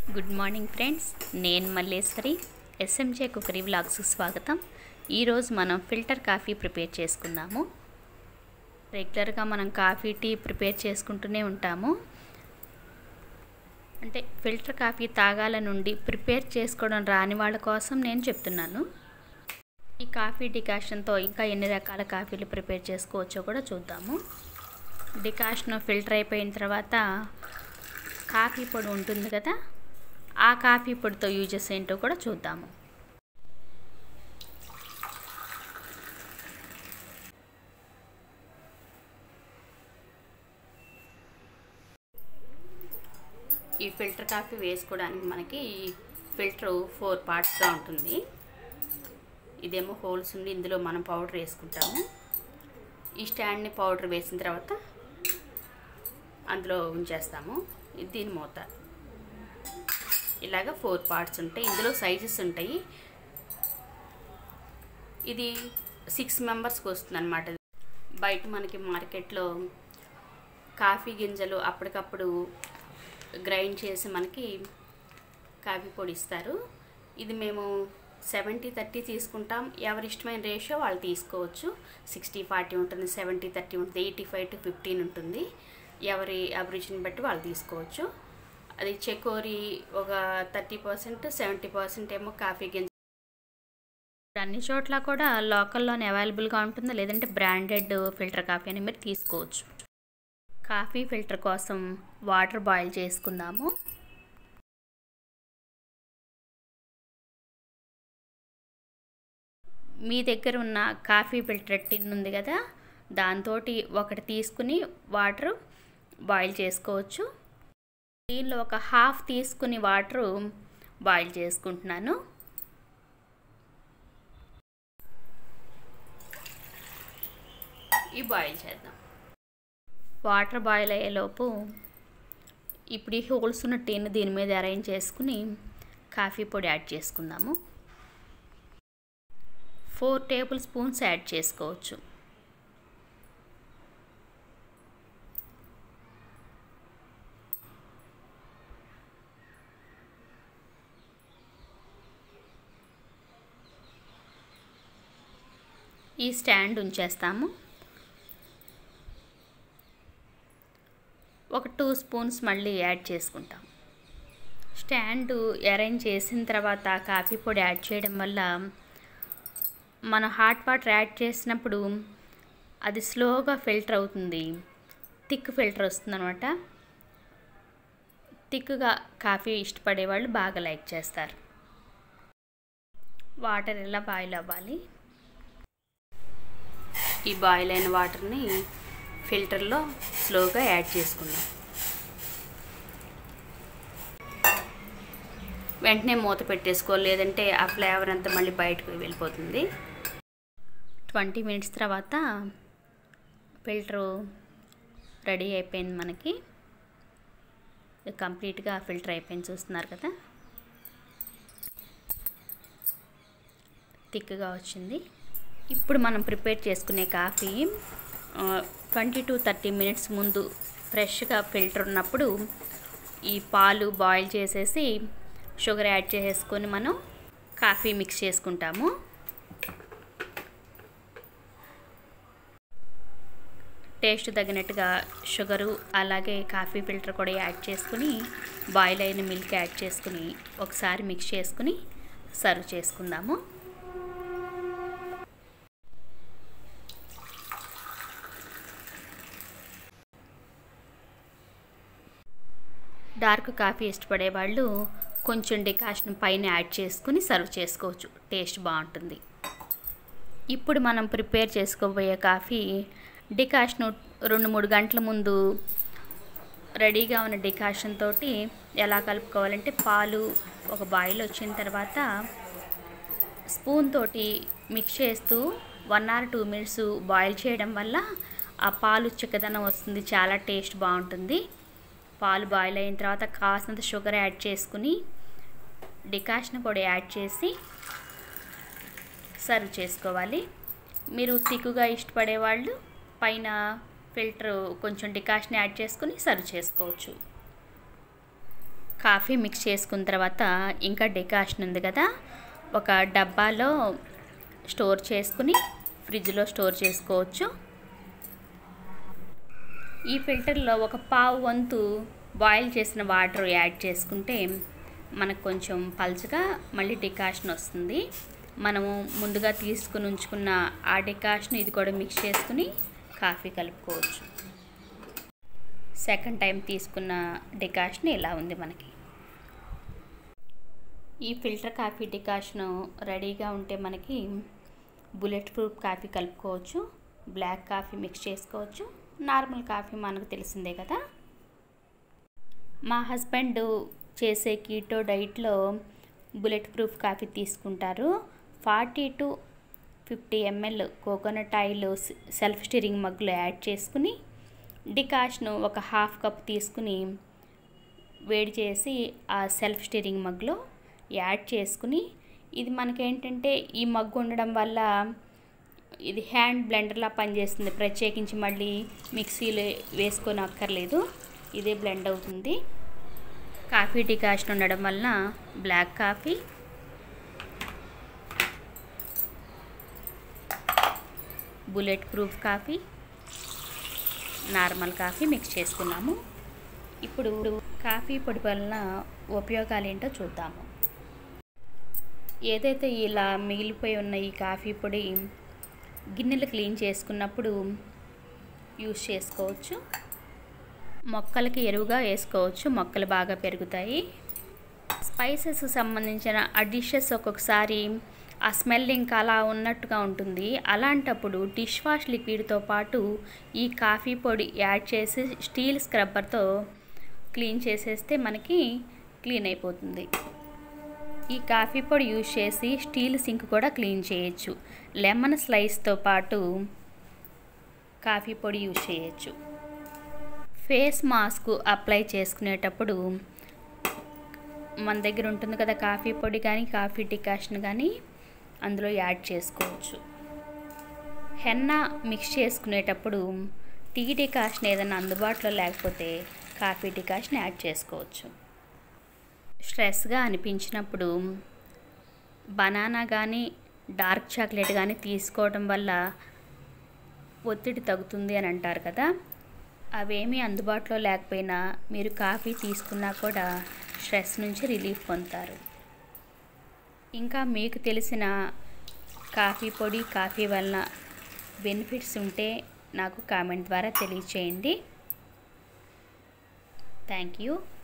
good morning friends నేను Malleswari SMJ cookery వ్లాగ్స్కి స్వాగతం ఈరోజు మనం ఫిల్టర్ కాఫీ ప్రిపేర్ చేసుకుందాము రెగ్యులర్గా మనం కాఫీ టీ ప్రిపేర్ చేసుకుంటూనే ఉంటాము అంటే ఫిల్టర్ కాఫీ తాగాల నుండి ప్రిపేర్ చేసుకోవడం రాని వాళ్ళ కోసం నేను చెప్తున్నాను ఈ కాఫీ డికాషన్తో ఇంకా ఎన్ని రకాల కాఫీలు ప్రిపేర్ చేసుకోవచ్చో కూడా చూద్దాము డికాషన్ ఫిల్టర్ అయిపోయిన తర్వాత కాఫీ పొడి ఉంటుంది కదా ఆ కాఫీ పొడితో యూజెస్ ఏంటో కూడా చూద్దాము ఈ ఫిల్టర్ కాఫీ వేసుకోవడానికి మనకి ఫిల్టర్ ఫోర్ పార్ట్స్గా ఉంటుంది ఇదేమో హోల్స్ ఉంది ఇందులో మనం పౌడర్ వేసుకుంటాము ఈ స్టాండ్ని పౌడర్ వేసిన తర్వాత అందులో ఉంచేస్తాము ఇది దీని మూత ఇలాగ ఫోర్ పార్ట్స్ ఉంటాయి ఇందులో సైజెస్ ఉంటాయి ఇది సిక్స్ మెంబర్స్కి వస్తుంది అనమాట బయట మనకి మార్కెట్లో కాఫీ గింజలు అప్పటికప్పుడు గ్రైండ్ చేసి మనకి కాఫీ పొడి ఇస్తారు ఇది మేము సెవెంటీ థర్టీ తీసుకుంటాం ఎవరి ఇష్టమైన రేషియో వాళ్ళు తీసుకోవచ్చు సిక్స్టీ ఫార్టీ ఉంటుంది సెవెంటీ థర్టీ ఉంటుంది ఎయిటీ ఫైవ్ టు ఫిఫ్టీన్ ఉంటుంది ఎవరి అభిరుచిని బట్టి వాళ్ళు తీసుకోవచ్చు అది చెకోరి ఒక థర్టీ పర్సెంట్ సెవెంటీ పర్సెంట్ ఏమో కాఫీ గింజ అన్ని చోట్ల కూడా లోకల్లోనే అవైలబుల్గా ఉంటుంది లేదంటే బ్రాండెడ్ ఫిల్టర్ కాఫీ అని మీరు తీసుకోవచ్చు కాఫీ ఫిల్టర్ కోసం వాటర్ బాయిల్ చేసుకుందాము మీ దగ్గర ఉన్న కాఫీ ఫిల్టర్ టిన్ ఉంది కదా దాంతో ఒకటి తీసుకుని వాటర్ బాయిల్ చేసుకోవచ్చు దీనిలో ఒక హాఫ్ తీసుకుని వాటర్ బాయిల్ చేసుకుంటున్నాను ఈ బాయిల్ చేద్దాం వాటర్ బాయిల్ అయ్యేలోపు ఇప్పుడు ఈ హోల్స్ ఉన్న టిన్ దీని మీద అరేంజ్ చేసుకుని కాఫీ పొడి యాడ్ చేసుకుందాము ఫోర్ టేబుల్ స్పూన్స్ యాడ్ చేసుకోవచ్చు ఈ స్టాండ్ ఉంచేస్తాము ఒక టూ స్పూన్స్ మళ్ళీ యాడ్ చేసుకుంటాం స్టాండ్ అరేంజ్ చేసిన తర్వాత కాఫీ పొడి యాడ్ చేయడం వల్ల మన హాట్ వాటర్ యాడ్ చేసినప్పుడు అది స్లోగా ఫిల్టర్ అవుతుంది థిక్ ఫిల్టర్ వస్తుంది అనమాట థిక్గా కాఫీ ఇష్టపడే వాళ్ళు బాగా లైక్ చేస్తారు వాటర్ ఎలా బాయిల్ అవ్వాలి ఈ బాయిల్ అయిన వాటర్ని ఫిల్టర్లో స్లోగా యాడ్ చేసుకుందాం వెంటనే మూత పెట్టేసుకోవాలి లేదంటే ఆ ఫ్లేవర్ అంతా మళ్ళీ బయటకు వెళ్ళిపోతుంది ట్వంటీ మినిట్స్ తర్వాత ఫిల్టరు రెడీ అయిపోయింది మనకి కంప్లీట్గా ఫిల్టర్ అయిపోయింది చూస్తున్నారు కదా థిక్గా వచ్చింది ఇప్పుడు మనం ప్రిపేర్ చేసుకునే coffee twenty to thirty minutes ముందు ఫ్రెష్గా ఫిల్టర్ ఉన్నప్పుడు ఈ పాలు బాయిల్ చేసేసి షుగర్ యాడ్ చేసేసుకొని మనం కాఫీ మిక్స్ చేసుకుంటాము టేస్ట్ తగినట్టుగా షుగరు అలాగే కాఫీ ఫిల్టర్ కూడా యాడ్ చేసుకుని బాయిల్ అయిన మిల్క్ యాడ్ చేసుకుని ఒకసారి మిక్స్ చేసుకుని సర్వ్ చేసుకుందాము డార్క్ కాఫీ ఇష్టపడే వాళ్ళు కొంచెం డికాషన్ పైన యాడ్ చేసుకుని సర్వ్ చేసుకోవచ్చు టేస్ట్ బాగుంటుంది ఇప్పుడు మనం ప్రిపేర్ చేసుకోబోయే కాఫీ డికాషన్ రెండు మూడు గంటల ముందు రెడీగా ఉన్న డికాషన్ తోటి ఎలా కలుపుకోవాలంటే పాలు ఒక బాయిల్ వచ్చిన తర్వాత స్పూన్ తోటి మిక్స్ చేస్తూ one or two minutes boil చేయడం వల్ల ఆ పాలు చిక్కదనం వస్తుంది చాలా టేస్ట్ బాగుంటుంది పాలు బాయిల్ అయిన తర్వాత కాసినంత షుగర్ యాడ్ చేసుకుని డికాషన్ కూడా యాడ్ చేసి సర్వ్ చేసుకోవాలి మీరు తిక్కుగా ఇష్టపడే వాళ్ళు పైన ఫిల్టర్ కొంచెం డికాషన్ యాడ్ చేసుకుని సర్వ్ చేసుకోవచ్చు కాఫీ మిక్స్ చేసుకున్న తర్వాత ఇంకా డికాషన్ ఉంది కదా ఒక డబ్బాలో స్టోర్ చేసుకుని ఫ్రిడ్జ్లో స్టోర్ చేసుకోవచ్చు ఈ ఫిల్టర్లో ఒక పావు వంతు బాయిల్ చేసిన వాటర్ యాడ్ చేసుకుంటే మనకు కొంచెం పల్చగా మళ్ళీ డికాషన్ వస్తుంది మనము ముందుగా తీసుకుని ఉంచుకున్న ఆ డికాషన్ ఇది కూడా మిక్స్ చేసుకుని కాఫీ కలుపుకోవచ్చు సెకండ్ టైం తీసుకున్న డికాషన్ ఇలా ఉంది మనకి ఈ ఫిల్టర్ కాఫీ డికాషన్ రెడీగా ఉంటే మనకి బుల్లెట్ ప్రూఫ్ కాఫీ కలుపుకోవచ్చు బ్లాక్ కాఫీ మిక్స్ చేసుకోవచ్చు నార్మల్ కాఫీ మనకు తెలిసిందే కదా మా హస్బెండ్ చేసే కీటో డైట్లో బుల్లెట్ ప్రూఫ్ కాఫీ తీసుకుంటారు forty to fifty ML coconut oil self stirring మగ్గులో యాడ్ చేసుకుని డికాషన్ ఒక హాఫ్ కప్ తీసుకుని వేడి చేసి ఆ సెల్ఫ్ స్టీరింగ్ మగ్గులో యాడ్ చేసుకుని ఇది మనకేంటంటే ఈ మగ్గు ఉండడం వల్ల ఇది హ్యాండ్ బ్లెండర్లా పనిచేస్తుంది ప్రత్యేకించి మళ్ళీ మిక్సీలో వేసుకొని అక్కర్లేదు ఇదే బ్లెండ్ అవుతుంది కాఫీ డికాషన్ ఉండడం వలన black coffee bullet proof coffee normal coffee mix చేసుకున్నాము ఇప్పుడు కాఫీ పొడి వలన ఉపయోగాలు ఏంటో చూద్దాము ఏదైతే ఇలా మిగిలిపోయి ఉన్న ఈ కాఫీ పొడి గిన్నెలు క్లీన్ చేసుకున్నప్పుడు యూస్ చేసుకోవచ్చు మొక్కలకి ఎరువుగా వేసుకోవచ్చు మొక్కలు బాగా పెరుగుతాయి స్పైసెస్ సంబంధించిన ఆ డిషెస్ ఒక్కొక్కసారి ఆ స్మెల్ ఇంకా అలా ఉన్నట్టుగా ఉంటుంది అలాంటప్పుడు డిష్ వాష్ లిక్విడ్తో పాటు ఈ కాఫీ పొడి యాడ్ చేసి స్టీల్ స్క్రబ్బర్తో క్లీన్ చేసేస్తే మనకి క్లీన్ అయిపోతుంది ఈ కాఫీ పొడి యూజ్ చేసి స్టీల్ సింక్ కూడా క్లీన్ చేయొచ్చు లెమన్ స్లైస్తో పాటు కాఫీ పొడి యూజ్ చేయొచ్చు ఫేస్ మాస్క్ అప్లై చేసుకునేటప్పుడు మన దగ్గర ఉంటుంది కదా కాఫీ పొడి కానీ కాఫీ డికాషన్ కానీ అందులో యాడ్ చేసుకోవచ్చు హెన్నా మిక్స్ చేసుకునేటప్పుడు టీ డికాషన్ ఏదైనా అందుబాటులో లేకపోతే కాఫీ డికాషన్ యాడ్ చేసుకోవచ్చు స్ట్రెస్గా అనిపించినప్పుడు బనానా కానీ డార్క్ చాక్లెట్ కానీ తీసుకోవడం వల్ల ఒత్తిడి తగ్గుతుంది అని అంటారు కదా అవేమీ అందుబాటులో లేకపోయినా మీరు కాఫీ తీసుకున్నా కూడా స్ట్రెస్ నుంచి రిలీఫ్ పొందుతారు ఇంకా మీకు తెలిసిన కాఫీ పొడి కాఫీ వలన బెనిఫిట్స్ ఉంటే నాకు కామెంట్ ద్వారా తెలియచేయండి థ్యాంక్ యూ